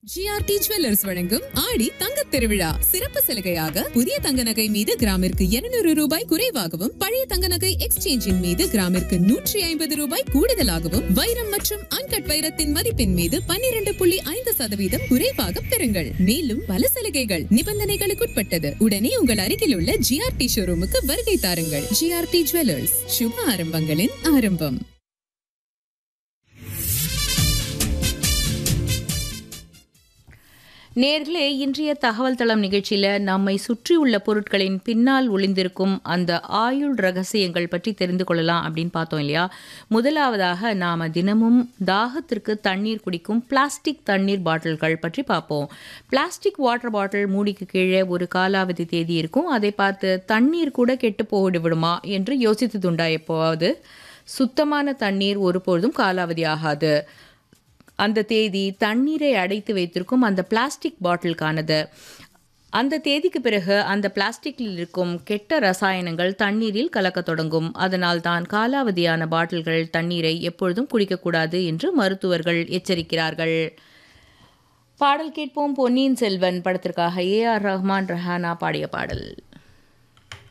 GRT jewellers வழங்கும் ஆடி தங்கத் திருவிழா சிறப்பு சலுகையாக புதிய தங்க நகை மீது கிராமிற்கு 200 ரூபாய் குறைவாகவும் பழைய தங்க நகை எக்ஸ்சேஞ்சின் மீது கிராமிற்கு நூற்றி ஐம்பது ரூபாய் கூடுதலாகவும் வைரம் மற்றும் அன்கட் வைரத்தின் மதிப்பின் மீது 12.5% புள்ளி ஐந்து சதவீதம் குறைவாக பெறுங்கள் மேலும் பல சலுகைகள் நிபந்தனைகளுக்குட்பட்டது உடனே உங்கள் அருகில் உள்ள ஜிஆர்டி ஷோரூமுக்கு வருகை தாருங்கள் ஜிஆர்டி ஜுவல்லர்ஸ் சுப ஆரம்பங்களின் ஆரம்பம் நேர்களே இன்றைய தகவல் தளம் நிகழ்ச்சியில் நம்மை சுற்றியுள்ள பொருட்களின் பின்னால் ஒளிந்திருக்கும் அந்த ஆயுள் ரகசியங்கள் பற்றி தெரிந்து கொள்ளலாம் அப்படின்னு பார்த்தோம் இல்லையா முதலாவதாக நாம் தினமும் தாகத்திற்கு தண்ணீர் குடிக்கும் பிளாஸ்டிக் தண்ணீர் பாட்டில்கள் பற்றி பார்ப்போம் பிளாஸ்டிக் வாட்டர் பாட்டில் மூடிக்கு கீழே ஒரு காலாவதி தேதி இருக்கும் அதை பார்த்து தண்ணீர் கூட கெட்டு போய்விடு விடுமா என்று யோசித்ததுண்டா எப்போவாவது சுத்தமான தண்ணீர் ஒருபொழுதும் காலாவதி ஆகாது அந்த தேதி தண்ணீரை அடைத்து வைத்திருக்கும் அந்த பிளாஸ்டிக் பாட்டிலுக்கானது அந்த தேதிக்கு பிறகு அந்த பிளாஸ்டிக்கில் இருக்கும் கெட்ட ரசாயனங்கள் தண்ணீரில் கலக்கத் தொடங்கும் அதனால் தான் காலாவதியான பாட்டில்கள் தண்ணீரை எப்பொழுதும் குடிக்கக்கூடாது என்று மருத்துவர்கள் எச்சரிக்கிறார்கள் பாடல் கேட்போம் பொன்னியின் செல்வன் படத்திற்காக ஏ ஆர் ரஹ்மான் ரஹானா பாடிய பாடல்